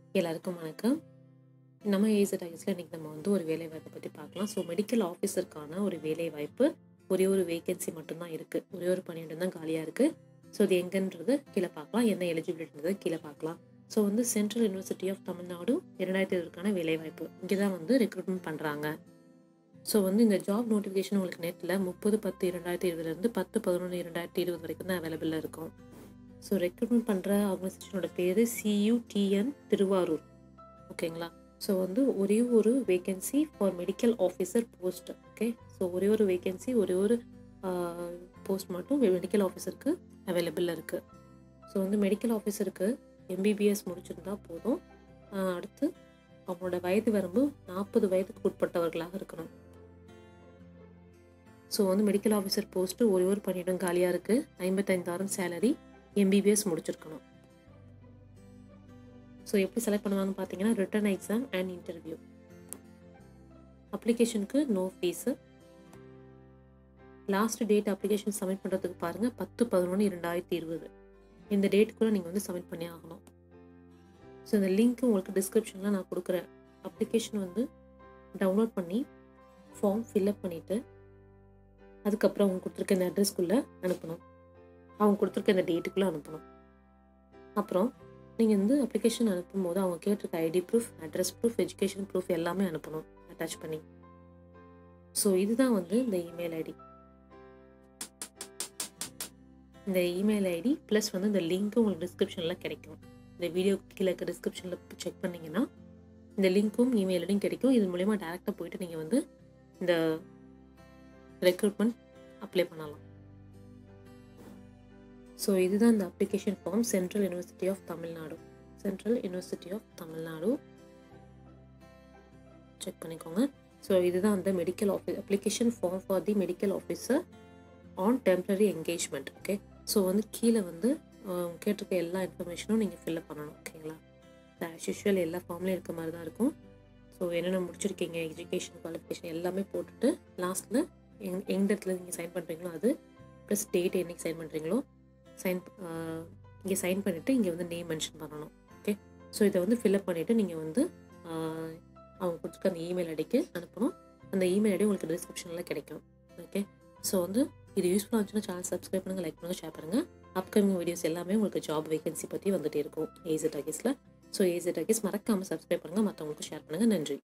எல்லாருக்கும் வணக்கம் நம்ம ஏசட் ஐஎஸில் இன்றைக்கி நம்ம வந்து ஒரு வேலை வாய்ப்பை பற்றி பார்க்கலாம் ஸோ மெடிக்கல் ஆஃபீஸருக்கான ஒரு வேலை வாய்ப்பு ஒரே ஒரு வேகன்சி மட்டும்தான் இருக்குது ஒரே ஒரு பணியிடம் தான் காலியாக இருக்குது ஸோ இது எங்கன்றது கீழே பார்க்கலாம் என்ன எலிஜிபிலிட்டின்றது கீழே பார்க்கலாம் ஸோ வந்து சென்ட்ரல் யூனிவர்சிட்டி ஆஃப் தமிழ்நாடு இரண்டாயிரத்தி இருபதுக்கான வேலை வாய்ப்பு இங்கே தான் வந்து ரெக்ரூட்மெண்ட் பண்ணுறாங்க ஸோ வந்து இந்த ஜாப் நோட்டிஃபிகேஷன் உங்களுக்கு நெட்டில் முப்பது பத்து இரண்டாயிரத்தி இருபதுலேருந்து பத்து பதினொன்று இரண்டாயிரத்தி இருபது வரைக்கும் தான் அவைலபிளாக இருக்கும் ஸோ ரெக்ரூட்மெண்ட் பண்ணுற ஆர்கனைசேஷனோட பேர் சியூடிஎன் திருவாரூர் ஓகேங்களா ஸோ வந்து ஒரே ஒரு vacancy for medical officer post okay so ஒரே ஒரு வேகன்சி ஒரே ஒரு போஸ்ட் மட்டும் மெடிக்கல் ஆஃபீஸருக்கு அவைலபிளாக இருக்குது ஸோ வந்து மெடிக்கல் ஆஃபீஸருக்கு எம்பிபிஎஸ் முடிச்சிருந்தா போதும் ஆஹ் அடுத்து அவங்களோட வயது வரம்பு நாற்பது வயதுக்கு உட்பட்டவர்களாக இருக்கணும் ஸோ வந்து மெடிக்கல் ஆஃபீஸர் போஸ்ட்டு ஒரே ஒரு பணியிடம் காலியாக இருக்குது ஐம்பத்தைந்தாயிரம் சேலரி எம்பிபிஎஸ் முடிச்சிருக்கணும் ஸோ எப்படி செலக்ட் பண்ணுவாங்கன்னு பார்த்தீங்கன்னா ரிட்டன் எக்ஸாம் அண்ட் இன்டர்வியூ அப்ளிகேஷனுக்கு no fees last date application submit பண்ணுறதுக்கு பாருங்கள் பத்து பதினொன்று இரண்டாயிரத்தி இருபது இந்த டேட்டுக்குள்ளே நீங்கள் வந்து சப்மிட் பண்ணி ஆகணும் ஸோ இந்த லிங்க் உங்களுக்கு டிஸ்கிரிப்ஷனில் நான் கொடுக்குறேன் அப்ளிகேஷன் வந்து டவுன்லோட் பண்ணி ஃபார்ம் ஃபில்அப் பண்ணிவிட்டு அதுக்கப்புறம் அவங்க கொடுத்துருக்க இந்த அட்ரஸ்க்குள்ளே அனுப்பணும் அவங்க கொடுத்துருக்க இந்த டேட்டுக்குள்ளே அனுப்பணும் அப்புறம் நீங்கள் வந்து அப்ளிகேஷன் அனுப்பும்போது அவங்க கேட்டிருக்க ID proof address proof education proof எல்லாமே அனுப்பணும் அட்டாச் பண்ணி ஸோ இதுதான் வந்து இந்த இமெயில் ஐடி இந்த இமெயில் ஐடி ப்ளஸ் வந்து இந்த லிங்க் உங்களுக்கு டிஸ்கிரிப்ஷனில் கிடைக்கும் இந்த வீடியோ கீழே இருக்க டிஸ்கிரிப்ஷனில் செக் பண்ணிங்கன்னா இந்த லிங்க்கும் இமெயில் ஐடியும் கிடைக்கும் இது மூலயமா டேரெக்டாக போயிட்டு நீங்கள் வந்து இந்த ரெக்ரூட்மெண்ட் அப்ளை பண்ணலாம் ஸோ இதுதான் இந்த application form central university of Tamil Nadu central university of Tamil Nadu check பண்ணிக்கோங்க ஸோ இதுதான் அந்த medical office application form for the medical officer on temporary engagement okay so வந்து கீழே வந்து அஹ், கேட்டிருக்க எல்லா இன்ஃபர்மேஷனும் நீங்கள் ஃபில்அப் பண்ணணும் ஓகேங்களா ஆஸ் யூஷுவல் எல்லா ஃபார்ம்லேயும் இருக்க மாதிரி தான் இருக்கும் ஸோ என்னென்ன முடிச்சிருக்கீங்க எஜுகேஷன் குவாலிஃபிகேஷன் எல்லாமே போட்டுட்டு லாஸ்ட்டில் எங் எந்த இடத்துல நீங்கள் சைன் பண்ணுறீங்களோ அது ப்ளஸ் டேட் என்னைக்கு சைன் பண்ணுறீங்களோ சைன் இங்கே சைன் பண்ணிவிட்டு இங்கே வந்து நேம் மென்ஷன் பண்ணணும் ஓகே ஸோ இதை வந்து ஃபில்அப் பண்ணிவிட்டு நீங்கள் வந்து ஆஹ், அவங்க கொடுத்துருக்க அந்த இமெயில் ஐடிக்கு அனுப்பணும் அந்த இமெயில் ஐடி உங்களுக்கு டிஸ்கிரிப்ஷனில் கிடைக்கும் ஓகே ஸோ வந்து இது யூஸ்ஃபுல்லாக இருந்துச்சுன்னா சேனல் சப்ஸ்கிரைப் பண்ணுங்கள் லைக் பண்ணுங்கள் ஷேர் பண்ணுங்கள் அப்கமிங் வீடியோஸ் எல்லாமே உங்களுக்கு ஜாப் வேகன்சி பற்றி வந்துட்டே இருக்கும் ஏசட் அகேஸில் ஸோ ஏசட் அகேஸ் மறக்காமல் சப்ஸ்கிரைப் பண்ணுங்கள் மற்றவங்களுக்கு ஷேர் பண்ணுங்கள் நன்றி